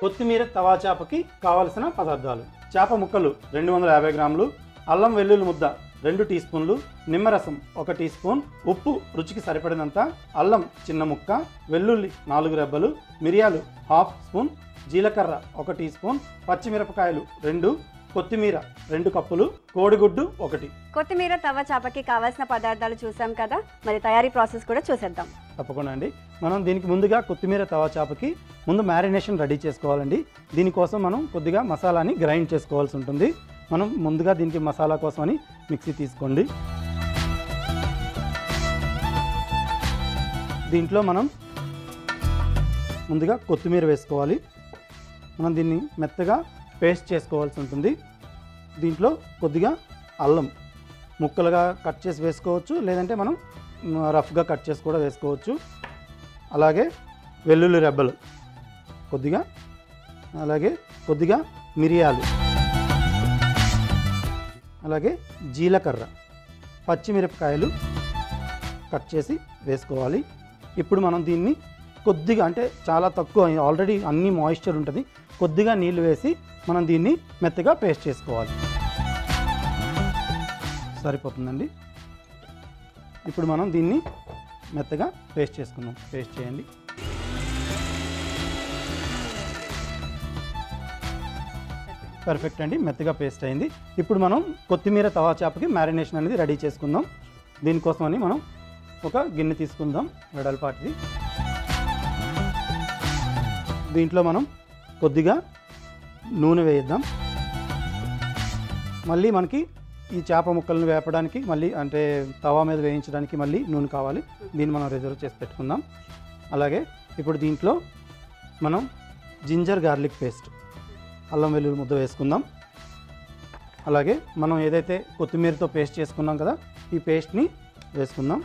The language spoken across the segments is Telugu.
కొత్తిమీర తవా చేపకి కావలసిన పదార్థాలు చేప ముక్కలు రెండు వందల యాభై గ్రాములు అల్లం వెల్లుల్లి ముద్ద రెండు టీ స్పూన్లు నిమ్మరసం ఒక టీ స్పూన్ ఉప్పు రుచికి సరిపడినంత అల్లం చిన్న ముక్క వెల్లుల్లి నాలుగు రెబ్బలు మిరియాలు హాఫ్ స్పూన్ జీలకర్ర ఒక టీ స్పూన్ పచ్చిమిరపకాయలు రెండు కొత్తిమీర రెండు కప్పులు కోడిగుడ్డు ఒకటి కొత్తిమీర తవ్వ చేపకి కావాల్సిన పదార్థాలు చూసాం కదా మరి తయారీ ప్రాసెస్ కూడా చూసేద్దాం తప్పకుండా అండి మనం దీనికి ముందుగా కొత్తిమీర తవా చేపకి ముందు మ్యారినేషన్ రెడీ చేసుకోవాలండి దీనికోసం మనం కొద్దిగా మసాలాని గ్రైండ్ చేసుకోవాల్సి ఉంటుంది మనం ముందుగా దీనికి మసాలా కోసమని మిక్సీ తీసుకోండి దీంట్లో మనం ముందుగా కొత్తిమీర వేసుకోవాలి మనం దీన్ని మెత్తగా పేస్ట్ చేసుకోవాల్సి ఉంటుంది దీంట్లో కొద్దిగా అల్లం ముక్కలుగా కట్ చేసి వేసుకోవచ్చు లేదంటే మనం మ్, రఫ్గా కట్ చేసి కూడా వేసుకోవచ్చు అలాగే వెల్లుల్లి రెబ్బలు కొద్దిగా అలాగే కొద్దిగా మిరియాలు అలాగే జీలకర్ర పచ్చిమిరపకాయలు కట్ చేసి వేసుకోవాలి ఇప్పుడు మనం దీన్ని కొద్దిగా అంటే చాలా తక్కువ ఆల్రెడీ అన్ని మాయిశ్చర్ ఉంటుంది కొద్దిగా నీళ్లు వేసి మనం దీన్ని మెత్తగా పేస్ట్ చేసుకోవాలి సరిపోతుందండి ఇప్పుడు మనం దీన్ని మెత్తగా పేస్ట్ చేసుకుందాం పేస్ట్ చేయండి పర్ఫెక్ట్ అండి మెత్తగా పేస్ట్ అయింది ఇప్పుడు మనం కొత్తిమీర తవా చేపకి మ్యారినేషన్ అనేది రెడీ చేసుకుందాం దీనికోసమని మనం ఒక గిన్నె తీసుకుందాం వెడల్పాటిది దీంట్లో మనం కొద్దిగా నూనె వేయిద్దాం మళ్ళీ మనకి ఈ చేప ముక్కలను వేపడానికి మళ్ళీ అంటే తవా మీద వేయించడానికి మళ్ళీ నూనె కావాలి దీన్ని మనం రిజర్వ్ చేసి పెట్టుకుందాం అలాగే ఇప్పుడు దీంట్లో మనం జింజర్ గార్లిక్ పేస్ట్ అల్లం వెల్లుల్లి ముద్ద వేసుకుందాం అలాగే మనం ఏదైతే కొత్తిమీరతో పేస్ట్ చేసుకున్నాం కదా ఈ పేస్ట్ని వేసుకుందాం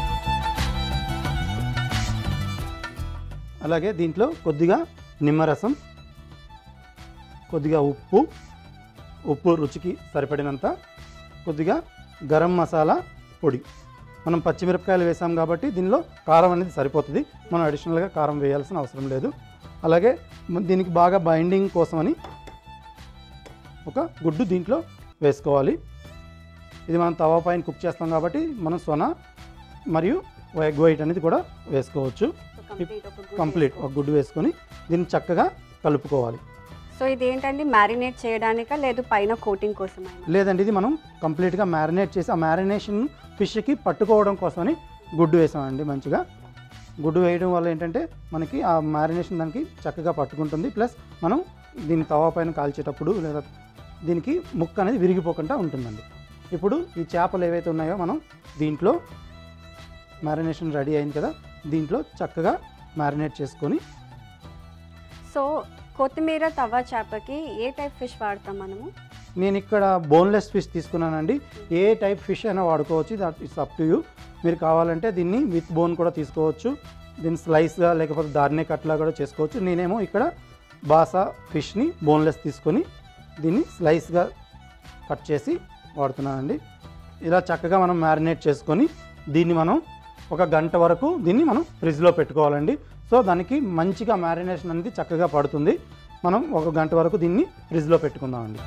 అలాగే దీంట్లో కొద్దిగా నిమ్మరసం కొద్దిగా ఉప్పు ఉప్పు రుచికి సరిపడినంత కొద్దిగా గరం మసాలా పొడి మనం పచ్చిమిరపకాయలు వేసాం కాబట్టి దీనిలో కారం అనేది సరిపోతుంది మనం అడిషనల్గా కారం వేయాల్సిన అవసరం లేదు అలాగే మ- దీనికి బాగా బైండింగ్ కోసమని ఒక గుడ్డు దీంట్లో వేసుకోవాలి ఇది మనం తవా పైన కుక్ చేస్తాం కాబట్టి మనం సొన మరియు ఎగ్ వైట్ అనేది కూడా వేసుకోవచ్చు కంప్లీట్ ఒక గుడ్డు కంప్లీట్ వేసుకో. ఒక గుడ్డు వేసుకొని దీన్ని చక్కగా కలుపుకోవాలి సో ఇది ఏంటండి మ్యారినేట్ చేయడానికా లేదు పైన కోటింగ్ కోసమైనా లేదండి ఇది మనం కంప్లీట్గా మ్యారినేట్ చేసి ఆ మ్యారినేషన్ ఫిష్కి పట్టుకోవడం కోసమని గుడ్డు వేసామండి మంచిగా గుడ్డు వేయడం వల్ల ఏంటంటే మనకి ఆ మ్యారినేషన్ దానికి చక్కగా పట్టుకుంటుంది ప్లస్ మనం దీన్ని తవా పైన కాల్చేటప్పుడు లేదా దీనికి ముక్క అనేది విరిగిపోకుండా ఉంటుందండి ఇప్పుడు ఈ చేపలు ఏవైతే ఉన్నాయో మనం దీంట్లో మ్యారినేషన్ రెడీ అయింది కదా దీంట్లో చక్కగా మ్యారినేట్ చేసుకొని సో కొత్తిమీర తవ్వ చేపకి ఏ టైప్ ఫిష్ వాడతాం మనము నేను ఇక్కడ బోన్లెస్ ఫిష్ తీసుకున్నానండి ఏ టైప్ ఫిష్ అయినా వాడుకోవచ్చు that it's up to you మీరు కావాలంటే దీన్ని విత్ బోన్ కూడా తీసుకోవచ్చు దీన్ని స్లైస్గా లేకపోతే దారినే కట్లా కూడా చేసుకోవచ్చు నేనేమో ఇక్కడ బాసా ఫిష్ని బోన్లెస్ తీసుకొని దీన్ని స్లైస్గా కట్ చేసి వాడుతున్నానండి ఇలా చక్కగా మనం మ్యారినేట్ చేసుకొని దీన్ని మనం ఒక గంట వరకు దీన్ని మనం ఫ్రిడ్జ్లో పెట్టుకోవాలండి సో దానికి మంచిగా మ్యారినేషన్ అనేది చక్కగా పడుతుంది మనం ఒక గంట వరకు దీన్ని ఫ్రిడ్జ్లో పెట్టుకుందామండి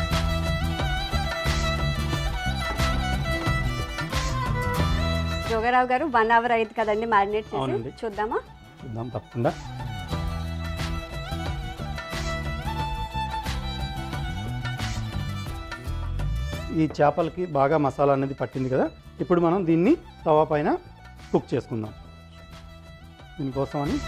జోగారావు గారు వన్ అవర్ అయింది కదండి మ్యారినేట్ అవునండి. చేసి చూద్దామా చూద్దాం తప్పకుండా ఈ చేపలకి బాగా మసాలా అనేది పట్టింది కదా ఇప్పుడు మనం దీన్ని తవా పైన కుక్ చేసుకుందాం దీనికోసం అని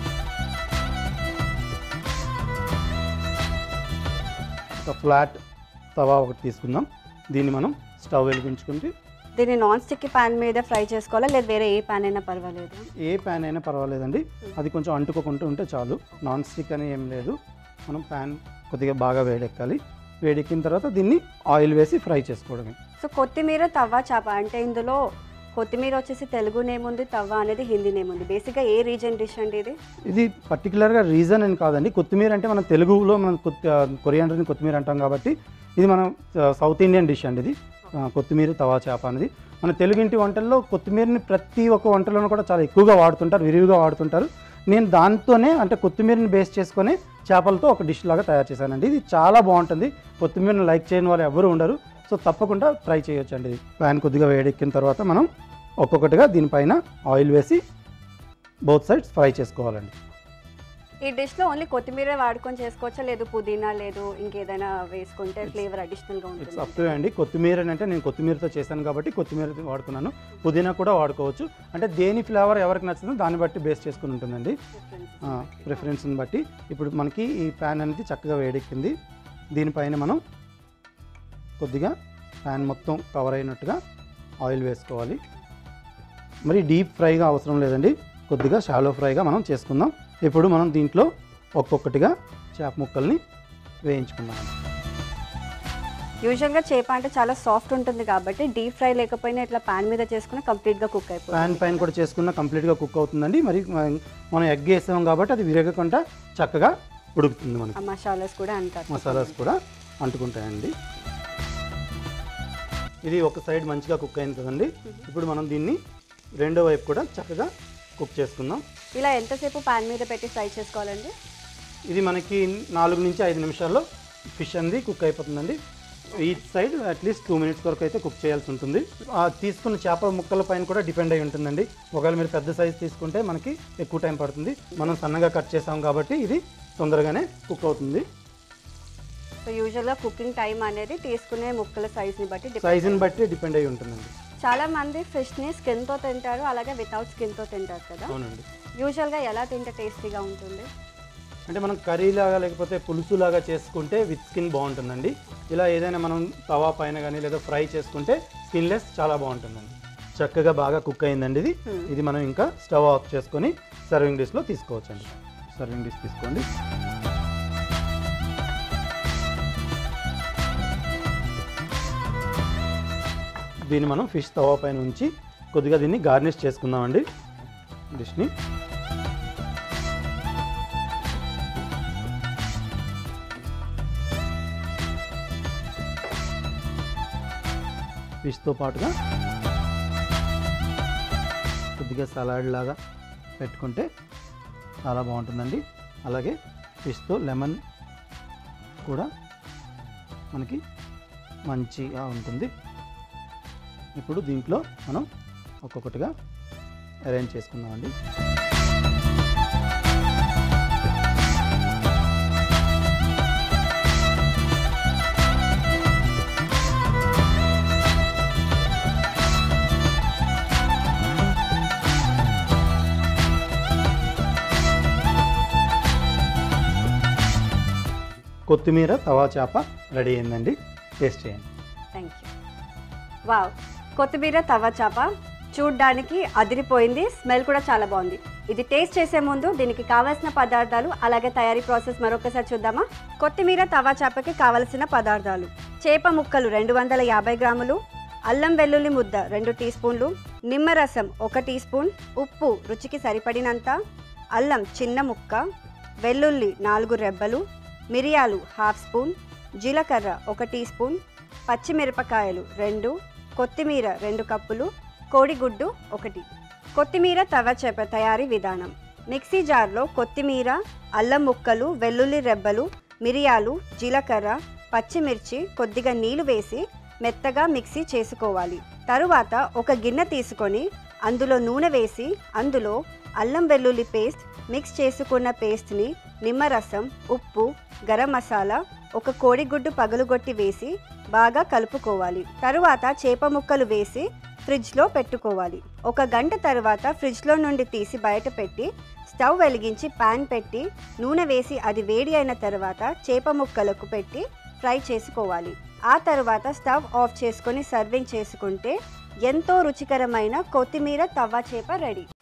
ఒక ఫ్లాట్ తవా ఒకటి తీసుకుందాం దీన్ని మనం స్టవ్ వెలిగించుకుంటే దీన్ని నాన్ స్టిక్ ప్యాన్ మీద ఫ్రై చేసుకోవాలా లేదు వేరే ఏ ప్యాన్ అయినా పర్వాలేదు ఏ ప్యాన్ అయినా పర్వాలేదండి అది కొంచెం అంటుకోకుండా ఉంటే చాలు నాన్ స్టిక్ అని ఏం లేదు మనం ప్యాన్ కొద్దిగా బాగా వేడెక్కాలి వేడెక్కిన తర్వాత దీన్ని ఆయిల్ వేసి ఫ్రై చేసుకోవడమే సో కొత్తిమీర తవ్వ చేప అంటే ఇందులో కొత్తిమీర వచ్చేసి తెలుగు నేమ్ ఉంది తవ్వ అనేది హిందీ నేమ్ ఉంది బేసిక్గా ఏ రీజన్ డిష్ అండి ఇది ఇది పర్టికులర్గా రీజన్ అని కాదండి కొత్తిమీర అంటే మనం తెలుగులో మనం కొరియాండర్ని కొత్తిమీర అంటాం కాబట్టి ఇది మనం సౌత్ ఇండియన్ డిష్ అండి ఇది ఆ, కొత్తిమీర తవా చేప అనేది మన తెలుగింటి వంటల్లో కొత్తిమీరని ప్రతి ఒక్క వంటలోనూ కూడా చాలా ఎక్కువగా వాడుతుంటారు విరివిగా వాడుతుంటారు నేను దాంతోనే అంటే కొత్తిమీరని బేస్ చేసుకొని చేపలతో ఒక డిష్ లాగా తయారు చేశానండి ఇది చాలా బాగుంటుంది కొత్తిమీరని లైక్ చేయని వాళ్ళు ఎవరు ఉండరు సో తప్పకుండా ట్రై చేయొచ్చు అండి ఇది ప్యాన్ కొద్దిగా వేడెక్కిన తర్వాత మనం ఒక్కొక్కటిగా దీనిపైన ఆయిల్ వేసి బోత్ సైడ్స్ ఫ్రై చేసుకోవాలండి ఈ డిష్లో ఓన్లీ కొత్తిమీర వాడుకొని చేసుకోవచ్చా లేదు పుదీనా లేదు ఇంకేదైనా వేసుకుంటే ఫ్లేవర్ అడిషనల్గా ఇట్స్ ఉంటుంది అప్ టు అండి కొత్తిమీర అంటే నేను కొత్తిమీరతో చేశాను కాబట్టి కొత్తిమీర వాడుకున్నాను పుదీనా కూడా వాడుకోవచ్చు అంటే దేని ఫ్లేవర్ ఎవరికి నచ్చుతుందో దాన్ని బట్టి బేస్ చేసుకుని ఉంటుందండి ప్రిఫరెన్స్ని బట్టి ఇప్పుడు మనకి ఈ ప్యాన్ అనేది చక్కగా వేడెక్కింది దీనిపైన మనం కొద్దిగా ప్యాన్ మొత్తం కవర్ అయినట్టుగా ఆయిల్ వేసుకోవాలి మరి డీప్ ఫ్రైగా అవసరం లేదండి కొద్దిగా షాలో ఫ్రైగా మనం చేసుకుందాం ఇప్పుడు మనం దీంట్లో ఒక్కొక్కటిగా చేప ముక్కల్ని వేయించుకుందాం యూజువల్గా చేప అంటే చాలా సాఫ్ట్ ఉంటుంది కాబట్టి డీప్ ఫ్రై లేకపోయినా ఇట్లా పాన్ మీద చేసుకుని కంప్లీట్గా కుక్ ప్యాన్ అయిపోతుంది పైన కూడా చేసుకున్న కంప్లీట్గా కుక్ అవుతుందండి మరి మ- మనం ఎగ్ వేసాం కాబట్టి అది విరగకుండా చక్కగా ఉడుకుతుంది మనకి ఆ మసాలాస్ కూడా అంటారు మసాలాస్ కూడా అంటుకుంటాయండి ఇది ఒక సైడ్ మంచిగా కుక్ అయింది కదండి ఇప్పుడు మనం దీన్ని రెండో వైపు కూడా చక్కగా కుక్ చేసుకుందాం ఇలా ఎంతసేపు పాన్ మీద పెట్టి ఫ్రై చేసుకోవాలండి ఇది మనకి నాలుగు నుంచి ఐదు నిమిషాల్లో ఫిష్ అనేది కుక్ అయిపోతుందండి ఈ సైడ్ అట్లీస్ట్ టూ మినిట్స్ వరకు అయితే కుక్ చేయాల్సి ఉంటుంది ఆ తీసుకున్న చేప ముక్కల పైన కూడా డిపెండ్ అయి ఉంటుందండి ఒకవేళ మీరు పెద్ద సైజ్ తీసుకుంటే మనకి ఎక్కువ టైం పడుతుంది మనం సన్నగా కట్ చేసాం కాబట్టి ఇది తొందరగానే కుక్ అవుతుంది సో యూజువల్గా కుకింగ్ టైం అనేది తీసుకునే ముక్కల సైజ్ని బట్టి depend సైజుని బట్టి డిపెండ్ అయి ఉంటుందండి చాలా మంది ఫిష్ని స్కిన్తో తింటారు అలాగే వితౌట్ స్కిన్తో తింటారు కదా అవునండి యూజువల్గా ఎలా తింటే టేస్టీగా ఉంటుంది అంటే మనం కర్రీలాగా లేకపోతే పులుసులాగా చేసుకుంటే విత్ స్కిన్ బాగుంటుందండి ఇలా ఏదైనా మనం తవా పైన కానీ లేదా ఫ్రై చేసుకుంటే స్కిన్లెస్ చాలా బాగుంటుందండి చక్కగా బాగా కుక్ అయిందండి ఇది Hmm. ఇది మనం ఇంకా స్టవ్ ఆఫ్ చేసుకొని సర్వింగ్ డిష్లో తీసుకోవచ్చండి సర్వింగ్ డిష్ తీసుకోండి దీన్ని మనం ఫిష్ తవా పైన ఉంచి కొద్దిగా దీన్ని గార్నిష్ చేసుకుందామండి డిష్ని ఫిష్తో పాటుగా కొద్దిగా సలాడ్ లాగా పెట్టుకుంటే చాలా బాగుంటుందండి అలాగే ఫిష్తో లెమన్ కూడా మనకి మంచిగా ఉంటుంది ఇప్పుడు దీంట్లో మనం ఒక్కొక్కటిగా అరేంజ్ చేసుకుందామండి కొత్తిమీర తవా చేప రెడీ అయిందండి టేస్ట్ చేయండి థ్యాంక్ యూ వావ్ కొత్తిమీర తవ్వ చేప చూడ్డానికి అదిరిపోయింది స్మెల్ కూడా చాలా బాగుంది ఇది టేస్ట్ చేసే ముందు దీనికి కావాల్సిన పదార్థాలు అలాగే తయారీ ప్రాసెస్ మరొకసారి చూద్దామా కొత్తిమీర తవా చేపకి కావలసిన పదార్థాలు చేప ముక్కలు రెండు వందల యాభై గ్రాములు అల్లం వెల్లుల్లి ముద్ద రెండు టీ స్పూన్లు నిమ్మరసం ఒక టీ స్పూన్ ఉప్పు రుచికి సరిపడినంత అల్లం చిన్న ముక్క వెల్లుల్లి నాలుగు రెబ్బలు మిరియాలు హాఫ్ స్పూన్ జీలకర్ర ఒక టీ స్పూన్ పచ్చిమిరపకాయలు రెండు కొత్తిమీర రెండు కప్పులు కోడిగుడ్డు ఒకటి కొత్తిమీర తవ చేప తయారీ విధానం మిక్సీ జార్లో కొత్తిమీర అల్లం ముక్కలు వెల్లుల్లి రెబ్బలు మిరియాలు జీలకర్ర పచ్చిమిర్చి కొద్దిగా నీళ్లు వేసి మెత్తగా మిక్సీ చేసుకోవాలి తరువాత ఒక గిన్నె తీసుకొని అందులో నూనె వేసి అందులో అల్లం వెల్లుల్లి పేస్ట్ మిక్స్ చేసుకున్న పేస్ట్ని నిమ్మరసం ఉప్పు గరం మసాలా ఒక కోడిగుడ్డు పగలుగొట్టి వేసి బాగా కలుపుకోవాలి తరువాత చేప ముక్కలు వేసి ఫ్రిడ్జ్లో పెట్టుకోవాలి ఒక గంట తర్వాత ఫ్రిడ్జ్లో నుండి తీసి బయట పెట్టి స్టవ్ వెలిగించి పాన్ పెట్టి నూనె వేసి అది వేడి అయిన తర్వాత చేప ముక్కలకు పెట్టి ఫ్రై చేసుకోవాలి ఆ తర్వాత స్టవ్ ఆఫ్ చేసుకొని సర్వింగ్ చేసుకుంటే ఎంతో రుచికరమైన కొత్తిమీర తవ్వ చేప రెడీ